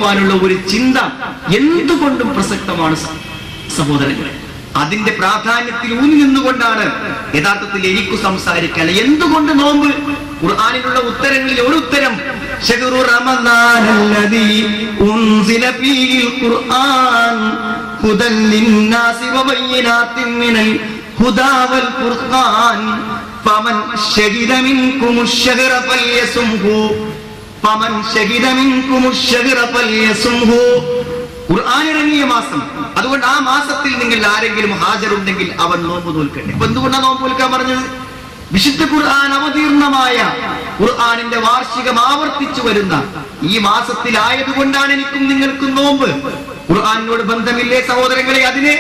നോൽപ്പാനുള്ള ഒരു ചിന്ത എന്തുകൊണ്ടും പ്രസക്തമാണ് സ- സഹോദരങ്ങളെ അതിന്റെ പ്രാധാന്യത്തിൽ ഊന്നി നിന്നുകൊണ്ടാണ് യഥാർത്ഥത്തിൽ എനിക്ക് സംസാരിക്കാൻ എന്തുകൊണ്ട് നോമ്പ് ഖുർആാനിലുള്ള ഉത്തരങ്ങളിൽ ഒരു ഉത്തരം ശഹ്റു റമദാനല്ലദീ ഉൻസില ഫീഹിൽ ഖുർആൻ ഹുദൻ ലിന്നാസി വബയ്യിനാത്തിൻ മിനൽ ഹുദാ വൽ ഖുർആൻ ഫമൻ ശഹിദ മിൻകുമുശ് ശഹ്റ ഫല്യസുംഹു ഫമൻ ശഹിദ മിൻകുമുശ് ശഹ്റ ഫല്യസുംഹു ഖുർആൻ ഇറങ്ങിയ മാസം അതുകൊണ്ട് ആ മാസത്തിൽ നിങ്ങൾ ആരെങ്കിലും ഹാജരുണ്ടെങ്കിൽ അവൻ നോമ്പ് നോൽക്കട്ടെ അപ്പൊ എന്തുകൊണ്ടാണ് നോമ്പ് നോൽക്കാൻ പറഞ്ഞത് വിശുദ്ധ ഖുർആൻ അവതീർണമായ ഖുർആനിന്റെ വാർഷികം ആവർത്തിച്ചു വരുന്ന ഈ മാസത്തിലായതുകൊണ്ടാണ് എനിക്കും നിങ്ങൾക്കും നോമ്പ് ഖുർആാനിനോട് ബന്ധമില്ലേ സഹോദരങ്ങളെ അതിനെ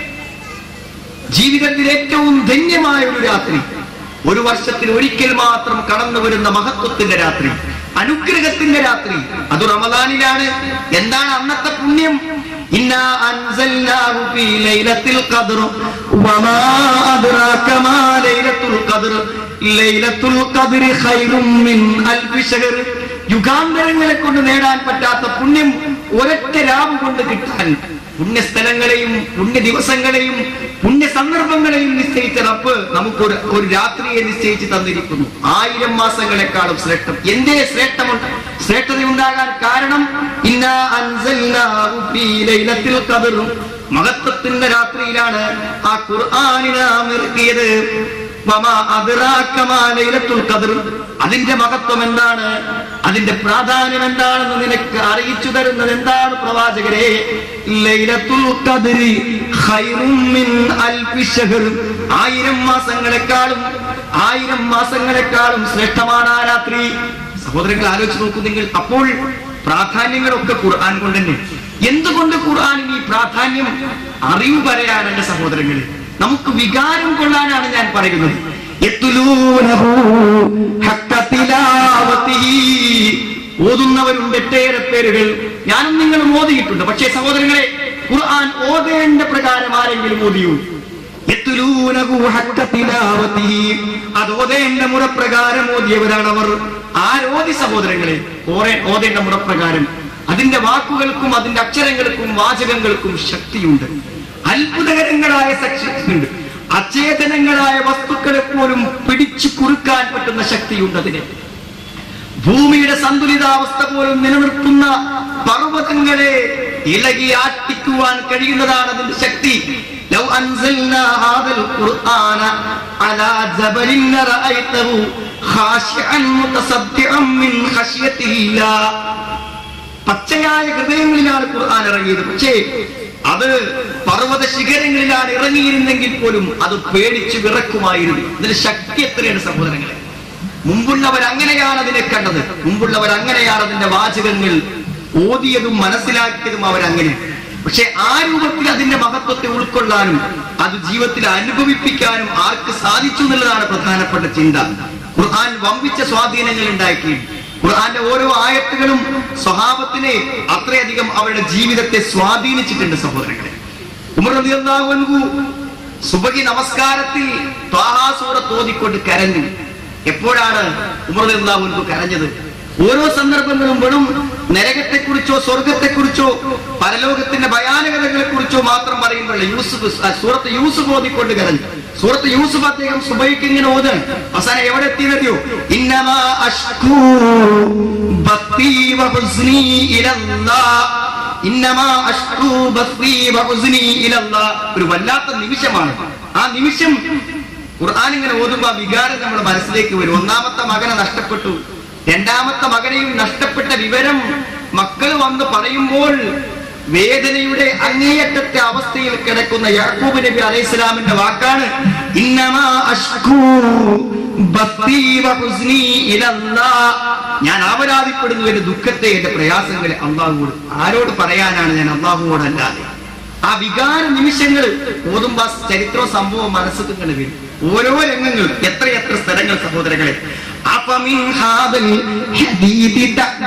ജീവിതത്തിൽ ഏറ്റവും ധന്യമായ ഒരു രാത്രി ഒരു വർഷത്തിൽ ഒരിക്കൽ മാത്രം കടന്നു വരുന്ന മഹത്വത്തിന്റെ രാത്രി അനുഗ്രഹത്തിന്റെ രാത്രി അത് റമദാനിലാണ് എന്താണ് അന്നത്തെ പുണ്യം ഇന്നാ അൻസൽനാഹു ഫീ ലൈലത്തിൽ ഖദ്ർ വമാ അദ്റാക മാ ലൈലത്തുൽ ഖദ്ർ ലൈലത്തുൽ ഖദ്രി ഖൈറും മിൻ അൽഫി ശഹർ യുഗാന്തരങ്ങളെ കൊണ്ട് നേടാൻ പറ്റാത്ത പുണ്യം ഒരൊറ്റ രാവ് കൊണ്ട് കിട്ടാൻ പുണ്യസ്ഥലങ്ങളെയും പുണ്യ ദിവസങ്ങളെയും പുണ്യ സന്ദർഭങ്ങളെയും നിശ്ചയിച്ച റബ്ബ് നമുക്കൊരു ഒരു രാത്രിയെ നിശ്ചയിച്ച് തന്നിരിക്കുന്നു ആയിരം മാസങ്ങളെക്കാളും ശ്രേഷ്ഠം എന്തേ ശ്രേഷ്ഠമുണ്ട് ശ്രേഷ്ഠതയുണ്ടാകാൻ കാരണം ഇന്നാ അൻസൽനാഹു ഫീ ലൈലത്തിൽ ഖദ്ർ മഹത്വത്തിന്റെ രാത്രിയിലാണ് ആ ഖുർആനിനെ നാം ഇറക്കിയത് വമാ അദ്റാക മാ ലൈലത്തുൽ ഖദ്ർ അതിന്റെ മഹത്വം എന്താണ് അതിന്റെ പ്രാധാന്യം എന്താണെന്ന് നിനക്ക് അറിയിച്ചു തരുന്നത് എന്താണ് പ്രവാചകരെ ലൈലത്തുൽ ഖദ്രി ഖൈറും മിൻ അൽഫി ശഹർ ആയിരം മാസങ്ങളെക്കാളും ആയിരം മാസങ്ങളെക്കാളും ശ്രേഷ്ഠമാണ് ആ രാത്രി സഹോദരങ്ങൾ ആലോചിച്ച് നോക്കൂ നിങ്ങൾ അപ്പോൾ പ്രാധാന്യങ്ങളൊക്കെ ഖുർആൻ കൊണ്ട് തന്നെ എന്തുകൊണ്ട് ഖുർആനിന് ഈ പ്രാധാന്യം അറിവ് പറയാൻ എന്റെ സഹോദരങ്ങളെ നമുക്ക് വികാരം കൊള്ളാനാണ് ഞാൻ പറയുന്നത് യത്ലൂനഹു ഹക്ക തിലാവതിഹി. ഓതുന്നവരുണ്ട് ഒട്ടേറെ പേരുകൾ ഞാനും നിങ്ങളും ഓതിയിട്ടുണ്ട് പക്ഷേ സഹോദരങ്ങളെ ഖുർആൻ ഓതേണ്ട പ്രകാരം ആരെങ്കിലും ഓതിയൂ യത്ലൂനഹു ഹക്ക തിലാവതിഹി. അത് ഓതേണ്ട മുറപ്രകാരം ഓതിയവരാണ് അവർ ആരോധി സഹോദരങ്ങളെ ഓരേ ഓതേണ്ട മുറപ്രകാരം അതിന്റെ വാക്കുകൾക്കും അതിന്റെ അക്ഷരങ്ങൾക്കും വാചകങ്ങൾക്കും ശക്തിയുണ്ട് അത്ഭുതകരങ്ങളായ ശക്തിയുണ്ട് അചേതനങ്ങളായ വസ്തുക്കളെ പോലും പിടിച്ചു കുറുക്കാൻ പറ്റുന്ന ശക്തിയുണ്ട് അതിന് ഭൂമിയുടെ സന്തുലിതാവസ്ഥ പോലും നിലനിർത്തുന്ന പർവ്വതങ്ങളെ ഇളകി ആട്ടിക്കുവാൻ കഴിയുന്നതാണ് അതിന്റെ ശക്തി ലൗ അൻസൽനാ ഹാദൽ ഖുർആന അലാ ജബലിൻ ലറഅയ്തഹു ഖാശിഅൻ മുതസദ്ദിഅൻ മിൻ ഖശ്യത്തില്ലാ പച്ചയായ ഹൃദയങ്ങളിലാണ് ഖുർആൻ ഇറങ്ങിയത് പക്ഷേ അത് പർവ്വത ശിഖരങ്ങളിലാണ് ഇറങ്ങിയിരുന്നെങ്കിൽ പോലും അത് പേടിച്ചു വിറക്കുമായിരുന്നു ഇതിന് ശക്തി എത്രയാണ് സഹോദരങ്ങളെ മുമ്പുള്ളവർ അങ്ങനെയാണ് അതിനെ കണ്ടത് മുമ്പുള്ളവർ അങ്ങനെയാണ് അതിന്റെ വാചകങ്ങൾ ഓതിയതും മനസ്സിലാക്കിയതും അവരങ്ങനെ പക്ഷെ ആ രൂപത്തിൽ അതിന്റെ മഹത്വത്തെ ഉൾക്കൊള്ളാനും അത് ജീവിതത്തിൽ അനുഭവിപ്പിക്കാനും ആർക്ക് സാധിച്ചു എന്നുള്ളതാണ് പ്രധാനപ്പെട്ട ചിന്ത ഖുർആൻ വമ്പിച്ച സ്വാധീനങ്ങൾ ഉണ്ടാക്കി ഖുർആന്റെ ഓരോ ആയത്തുകളും സ്വഭാവത്തിനെ അത്രയധികം അവരുടെ ജീവിതത്തെ സ്വാധീനിച്ചിട്ടുണ്ട് സഹോദരങ്ങളെ ഉമർ റളിയല്ലാഹു അൻഹു സുബഹി നമസ്കാരത്തിൽ ത്വാഹാ സൂറത്ത് ഓതിക്കൊണ്ട് കരഞ്ഞു എപ്പോഴാണ് ഉമർ റളിയല്ലാഹു അൻഹു കരഞ്ഞത് ഓരോ സന്ദർഭങ്ങളും വെറും നരകത്തെക്കുറിച്ചോ സ്വർഗത്തെക്കുറിച്ചോ പരലോകത്തിന്റെ ഭയാനകതകളെ കുറിച്ചോ മാത്രം പറയുമ്പോൾ യൂസുഫ് ആ സൂറത്ത് യൂസുഫ് ഓതിക്കൊണ്ട് കരഞ്ഞു സൂറത്ത് യൂസുഫ് അദ്ദേഹം സുബൈക്ക് ഇങ്ങനെ ഓതാണ് അവസാനം എവിടെ എത്തിയതറിയോ ഇന്നമാ അഷ്കൂ ബത്തി വഹുസ്നി ഇലല്ലാഹ് ഇന്നമാ അഷ്കൂ ബത്തി വഹുസ്നി ഇലല്ലാഹ് ഒരു വല്ലാത്ത നിമിഷമാണ് ആ നിമിഷം ഖുർആൻ ഇങ്ങനെ ഓതുമ്പോ ആ വികാരം നമ്മുടെ മനസ്സിലേക്ക് വരും ഒന്നാമത്തെ മകനെ നഷ്ടപ്പെട്ടു രണ്ടാമത്തെ മകനെയും നഷ്ടപ്പെട്ട വിവരം മക്കൾ വന്ന് പറയുമ്പോൾ വേദനയുടെ അങ്ങേയറ്റത്തെ അവസ്ഥയിൽ കിടക്കുന്ന യാക്കൂബ് നബി അലൈഹി സ്വലാമിന്റെ വാക്കാണ് ഇന്നമാ അഷ്കൂ ബത്തി വഹുസ്നി ഇലല്ലാഹ്. ഞാൻ ആപരാധിപ്പെടുന്നു എന്റെ ദുഃഖത്തെ എന്റെ പ്രയാസങ്ങളെ അള്ളാഹുവോട് ആരോട് പറയാനാണ് ഞാൻ അള്ളാഹുവോടല്ലാതെ ആ വികാര നിമിഷങ്ങൾ ഓതുമ്പോ ആ ചരിത്രവും സംഭവവും മനസ്സിൽ ഇങ്ങനെ വരും ഓരോ രംഗങ്ങൾ എത്രയെത്ര സ്ഥലങ്ങൾ സഹോദരങ്ങളെ അഫമിൻ ഹാദൽ ഹദീദി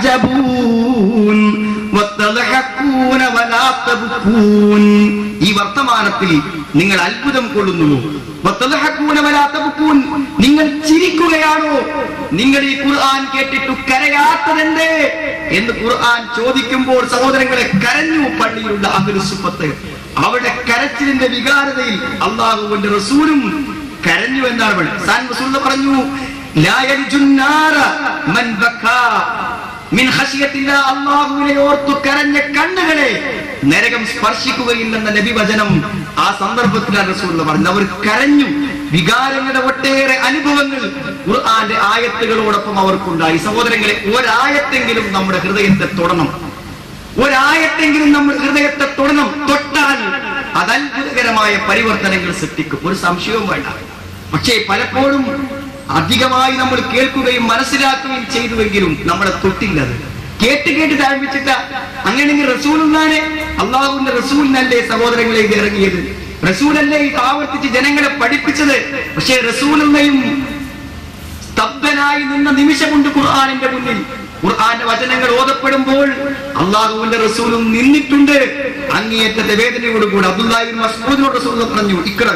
തഅജബൂൻ വതളഹഖൂന വലാ തബ്കൂൻ ഈ വർത്തമാനത്തിൽ നിങ്ങൾ അത്ഭുതം കൊള്ളുന്നു വതളഹഖൂന വലാ തബ്കൂൻ നിങ്ങൾ ചിരിക്കുകയാണോ നിങ്ങൾ ഈ ഖുർആൻ കേട്ടിട്ട് കരയാത്തതെന്തേ എന്ന് ഖുർആൻ ചോദിക്കുമ്പോൾ സഹോദരങ്ങളെ കരഞ്ഞു പള്ളിയിലുള്ള അഹ്ലുസുപ്പത്ത് അവിടെ കരച്ചിലിന്റെ വികാരതയിൽ അള്ളാഹുവിന്റെ റസൂലും കരഞ്ഞു എന്നാണ് പറയുന്നത്. സാൻ റസൂൽ പറഞ്ഞു ലാ യർജുന്നാറ മൻ ബക്കാ മിൻ ഖശിയത്തില്ല അള്ളാഹുവിനെ ഓർത്തു കരഞ്ഞ കണ്ണുകളെ നരകം സ്പർശിക്കുകയില്ലെന്ന നബി വചനം ആ സന്ദർഭത്തിലാണ് റസൂൽ പറഞ്ഞത് അവർ കരഞ്ഞു വികാരങ്ങളുടെ ഒട്ടേറെ അനുഭവങ്ങൾ ഖുർആന്റെ ആയത്തുകളോടൊപ്പം അവർക്കുണ്ടായി സഹോദരങ്ങളെ ഒരായത്തെങ്കിലും നമ്മുടെ ഹൃദയത്തെ തൊടണം ഒരായത്തെങ്കിലും നമ്മുടെ ഹൃദയത്തെ തൊടണം തൊട്ടാൽ അത് അത്ഭുതകരമായ പരിവർത്തനങ്ങൾ സൃഷ്ടിക്കും ഒരു സംശയവും വേണ്ട പക്ഷേ പലപ്പോഴും അധികമായി നമ്മൾ കേൾക്കുകയും മനസ്സിലാക്കുകയും ചെയ്തുവെങ്കിലും നമ്മളെ തൊട്ടില്ലത് കേട്ട് കേട്ട് താഴ്മിച്ചിട്ട അങ്ങനെയെങ്കിൽ റസൂലിനെ അള്ളാഹുവിന്റെ റസൂലിനല്ലേ സഹോദരങ്ങളെ ഇത് ഇറങ്ങിയത് റസൂലല്ലേ ഇത് ആവർത്തിച്ച് ജനങ്ങളെ പഠിപ്പിച്ചത് പക്ഷേ റസൂലിനെയും സ്തബ്ധനായി നിന്ന നിമിഷം കൊണ്ട് ഖുർആാനിന്റെ മുന്നിൽ ഖുർആന്റെ വചനങ്ങൾ ഓതപ്പെടുമ്പോൾ അള്ളാഹുവിന്റെ റസൂലും നിന്നിട്ടുണ്ട് അങ്ങേയറ്റത്തെ വേദനയോടുകൂടി അബ്ദുല്ലാഹിബിൻ മസ്ഊദിനോട് റസൂൽ പറഞ്ഞു ഇക്ര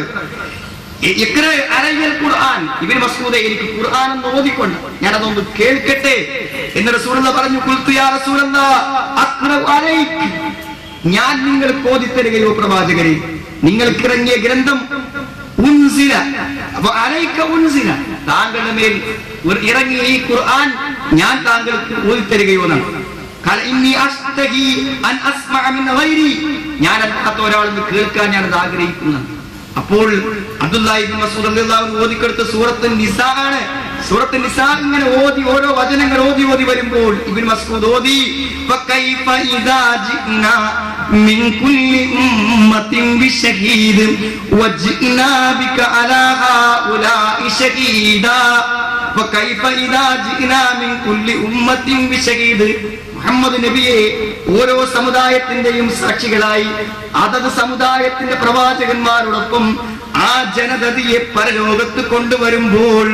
ഇക്ര അലയ്യൽ ഖുർആൻ ഇബിൻ മസ്ഊദെ എനിക്ക് ഖുർആൻ എന്ന് ഓതിക്കൊണ്ട് ഞാൻ അതൊന്ന് കേൾക്കട്ടെ എന്ന് റസൂൽ പറഞ്ഞു കുൽത്തു യാ റസൂലല്ലാ അഖ്റഉ അലൈക് ഞാൻ നിങ്ങൾക്ക് ഓതിത്തരുകയോ പ്രവാചകരെ നിങ്ങൾക്ക് ഇറങ്ങിയ ഗ്രന്ഥം ഉൻസില അപ്പൊ അലൈക്ക ഉൻസില താങ്കളുടെ മേൽ ഒരു ഇറങ്ങിയ ഈ ഖുർആൻ ഞാൻ താങ്കൾക്ക് ഓതിത്തരുകയോ എന്നാണ് കാരണം ഇന്നി അസ്തഹി അൻ അസ്മഅ മിൻ ഗൈരി ഞാൻ അല്ലാത്ത ഒരാളിൽ നിന്ന് കേൾക്കാൻ ഞാൻ അത് ആഗ്രഹിക്കുന്നു അപ്പോൾ അബ്ദുല്ലാഹി ഇബ്നു മസ്ഊദ് റളിയല്ലാഹു അൻഹു ഓതിക്കെടുത്ത സൂറത്ത് നിസാ ആണ് സൂറത്ത് നിസാ ഇങ്ങനെ ഓതി ഓരോ വചനങ്ങൾ ഓതി ഓതി വരുമ്പോൾ ഇബ്നു മസ്ഊദ് ഓതി ഫകൈഫ ഇദാ ജിനാ മിൻ കുല്ലി ഉമ്മത്തിൻ ബിശഹീദ് വജിനാ ബിക അലാ ഹൗലാഇ ശഹീദാ فكيف إذا جئنا من كل أمة بشهيد മുഹമ്മദ് നബിയെ ഓരോ സമുദായത്തിന്റെയും സാക്ഷികളായി അതത് സമുദായത്തിന്റെ പ്രവാചകന്മാരോടൊപ്പം ആ ജനതയെ പരലോകത്ത് കൊണ്ടുവരുമ്പോൾ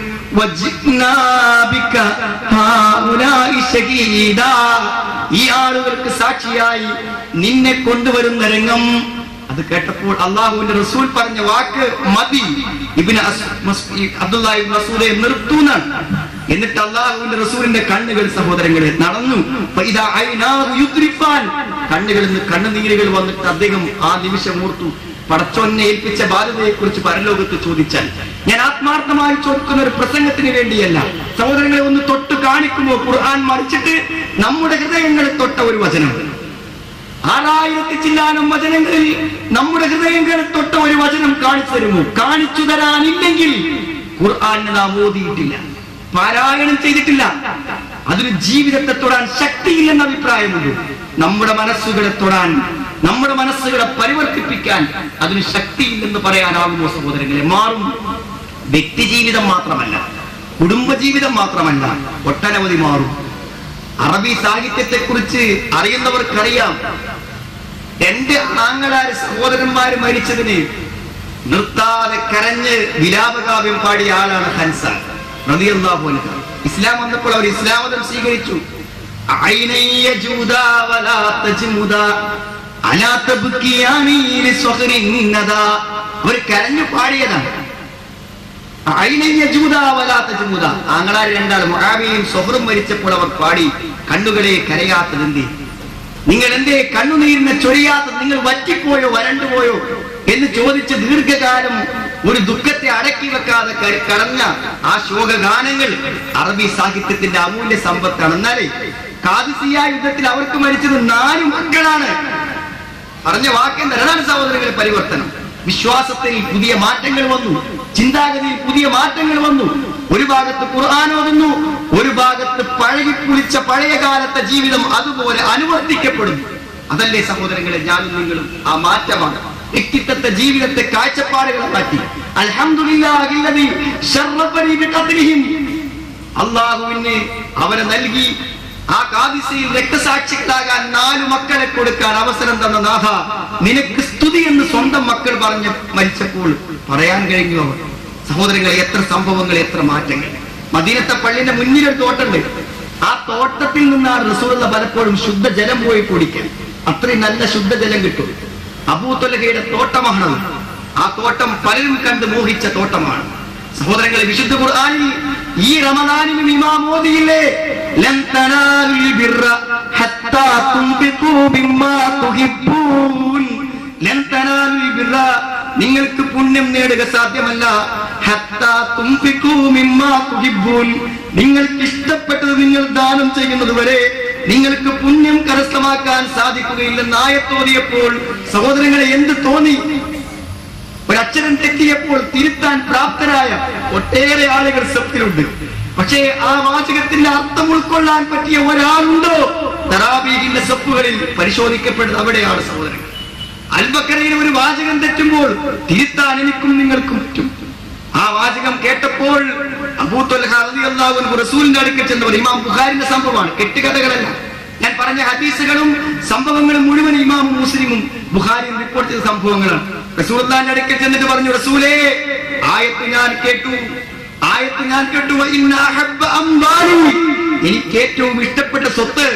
വജിഗ്നാ ബിക ഹാഉലാഇ ശഹീദാ. ഈ ആളുകൾക്ക് സാക്ഷിയായി നിന്നെ കൊണ്ടുവരുന്ന രംഗം അത് കേട്ടപ്പോൾ അള്ളാഹുവിന്റെ റസൂൽ പറഞ്ഞ വാക്ക് മതി ഇബിന് അബ്ദുല്ലാഹി മസൂദെ നിർത്തൂന്നാണ് എന്നിട്ട് അള്ളാഹുവിന്റെ റസൂലിന്റെ കണ്ണുകൾ സഹോദരങ്ങളെ നടന്നു ഫൈദാ ഐനാഹു യുദ്രിഫാൻ. കണ്ണുകളിൽ നിന്ന് കണ്ണുനീരുകൾ വന്നിട്ട് അദ്ദേഹം ആ നിമിഷം ഓർത്തു പടച്ചോനെ ഏൽപ്പിച്ച ബാധ്യതയെ കുറിച്ച് പരലോകത്ത് ചോദിച്ചാൽ ഞാൻ ആത്മാർത്ഥമായി ചോദിക്കുന്ന ഒരു പ്രസംഗത്തിന് വേണ്ടിയല്ല സഹോദരങ്ങളെ ഒന്ന് തൊട്ട് കാണിക്കുമോ ഖുർആൻ മറിച്ചിട്ട് നമ്മുടെ ഹൃദയങ്ങളെ തൊട്ട ഒരു വചനം ആറായിരത്തി ചില്ലാനം വചനങ്ങളിൽ നമ്മുടെ ഹൃദയങ്ങളെ തൊട്ട ഒരു വചനം കാണിച്ചു തരുമോ കാണിച്ചു തരാനില്ലെങ്കിൽ ഖുർആാനെ നാം ഓതിയിട്ടില്ല പാരായണം ചെയ്തിട്ടില്ല അതിന് ജീവിതത്തെ തൊടാൻ ശക്തിയില്ലെന്ന അഭിപ്രായമുണ്ട് നമ്മുടെ മനസ്സുകളെ തൊടാൻ നമ്മുടെ മനസ്സുകളെ പരിവർത്തിപ്പിക്കാൻ അതിന് ശക്തിയില്ലെന്ന് പറയാനാകുമോ സഹോദരങ്ങളെ മാറും വ്യക്തി ജീവിതം മാത്രമല്ല കുടുംബജീവിതം മാത്രമല്ല ഒട്ടനവധി മാറും അറബി സാഹിത്യത്തെ കുറിച്ച് അറിയുന്നവർക്കറിയാം എന്റെ ആങ്ങളാര് സഹോദരന്മാര് മരിച്ചതിന് നിർത്താതെ കരഞ്ഞ് വിലാപകാവ്യം പാടിയ ആളാണ് ഹൻസ റളിയല്ലാഹു അൻഹു ഇസ്ലാം വന്നപ്പോൾ അവർ ഇസ്ലാം മതം സ്വീകരിച്ചു ഐനയ്യ ജൂദാ വലാ തജ്മുദാ അലാ തബ്കിയാനി ലിസ്വഖരിൻ നദാ അവർ കരഞ്ഞു പാടിയതാണ് ഐനയ്യ ജൂദാ വലാ തജ്മുദാ ആങ്ങളാർ രണ്ടാൾ മുആവിയും സൊഹറും മരിച്ചപ്പോൾ അവർ പാടി കണ്ണുകളെ കരയാത്തതെന്തേ നിങ്ങൾ എന്തേ കണ്ണുനീരിനെ ചൊരിയാത്തത് നിങ്ങൾ വറ്റിപ്പോയോ വരണ്ടുപോയോ എന്ന് ചോദിച്ച് ദീർഘകാലം ഒരു ദുഃഖത്തെ അടക്കി വെക്കാതെ ക- കടഞ്ഞ ആ ശോകഗാനങ്ങൾ അറബി സാഹിത്യത്തിന്റെ അമൂല്യ സമ്പത്താണ് എന്നാലേ കാദിസിയ യുദ്ധത്തിൽ അവർക്ക് മരിച്ചത് നാല് മക്കളാണ് പറഞ്ഞ വാക്കെന്താ അതാണ് സഹോദരങ്ങളെ പരിവർത്തനം വിശ്വാസത്തിൽ പുതിയ മാറ്റങ്ങൾ വന്നു ചിന്താഗതിയിൽ പുതിയ മാറ്റങ്ങൾ വന്നു ഒരു ഭാഗത്ത് ഖുർആൻ ഓതുന്നു ഒരു ഭാഗത്ത് പഴകി പുളിച്ച പഴയ കാലത്തെ ജീവിതം അതുപോലെ അനുവർത്തിക്കപ്പെടുന്നു അതല്ലേ സഹോദരങ്ങളെ ഞാനും നിങ്ങളും ആ മാറ്റമാണ് വ്യക്തിത്വത്തെ ജീവിതത്തെ കാഴ്ചപ്പാടുകളെ മാറ്റി അൽഹംദുലില്ലാഹില്ലദീ ശർറഫനി ബിഖത്ലിഹിം അള്ളാഹുവിന് അവരെ നൽകി ആ കാദിസയിൽ രക്തസാക്ഷികളാകാൻ നാലു മക്കളെ കൊടുക്കാൻ അവസരം തന്ന നാഥ നിനക്ക് സ്തുതി എന്ന് സ്വന്തം മക്കൾ പറഞ്ഞ് മരിച്ചപ്പോൾ പറയാൻ കഴിഞ്ഞു അവർ സഹോദരങ്ങളെ എത്ര സംഭവങ്ങൾ എത്ര മാറ്റങ്ങൾ മദീനത്തെ പള്ളിന്റെ മുന്നിലൊരു തോട്ടമുണ്ട് ആ തോട്ടത്തിൽ നിന്നാണ് റസൂലുള്ള പലപ്പോഴും ശുദ്ധജലം പോയി കുടിക്കാൻ അത്രയും നല്ല ശുദ്ധജലം കിട്ടും അബൂത്തൊലഹയുടെ തോട്ടമാണത് ആ തോട്ടം പലരും കണ്ട് മോഹിച്ച തോട്ടമാണ് സഹോദരങ്ങളെ വിശുദ്ധ ഖുർആനിൽ ഈ റമദാനിലും ഇമാം മോദിയില്ലേ ലൻ തനാലുൽ ബിർറ ഹത്താ തുൻഫിഖൂ മിമ്മാ തുഹിബ്ബൂൻ ലൻ തനാലുൽ ബിർറ നിങ്ങൾക്ക് പുണ്യം നേടുക സാധ്യമല്ല ഹത്താ തുൻഫിഖൂ മിമ്മാ തുഹിബ്ബൂൻ നിങ്ങൾക്ക് ഇഷ്ടപ്പെട്ടത് നിങ്ങൾ ദാനം ചെയ്യുന്നത് വരെ നിങ്ങൾക്ക് പുണ്യം കരസ്ഥമാക്കാൻ സാധിക്കുകയില്ലെന്ന് ആയത്തോതിയപ്പോൾ സഹോദരങ്ങളെ എന്ത് തോന്നി ഒരക്ഷരം തെറ്റിയപ്പോൾ തിരുത്താൻ പ്രാപ്തരായ ഒട്ടേറെ ആളുകൾ സത്യത്തിലുണ്ട് പക്ഷേ ആ വാചകത്തിന്റെ അർത്ഥം ഉൾക്കൊള്ളാൻ പറ്റിയ ഒരാളുണ്ടോ തറാബീഹിന്റെ സപ്പുകളിൽ പരിശോധിക്കപ്പെടുന്നത് അവിടെയാണ് സഹോദരങ്ങൾ അൽബക്കരയിൽ ഒരു വാചകം തെറ്റുമ്പോൾ തിരുത്താൻ എനിക്കും നിങ്ങൾക്കും പറ്റും ആ വാചകം കേട്ടപ്പോൾ അബൂത്തൊല്ലാഹു റസൂലിന്റെ അടുക്കൽ ചെന്നവർ ഇമാം ബുഖാരിന്റെ സംഭവമാണ് കെട്ടുകഥകളല്ല ഞാൻ പറഞ്ഞ ഹദീസുകളും സംഭവങ്ങളും മുഴുവൻ ഇമാമും മുസ്ലിമും ബുഖാരിയും റിപ്പോർട്ട് ചെയ്ത സംഭവങ്ങളാണ് റസൂലിന്റെ അടുക്കൽ ചെന്നിട്ട് പറഞ്ഞു റസൂലേ ആയത്ത് ഞാൻ കേട്ടു ആയത്ത് ഞാൻ കേട്ടു "വ ഇന്ന അഹബ്ബ അംവാലി." എനിക്ക് ഏറ്റവും ഇഷ്ടപ്പെട്ട സ്വത്ത്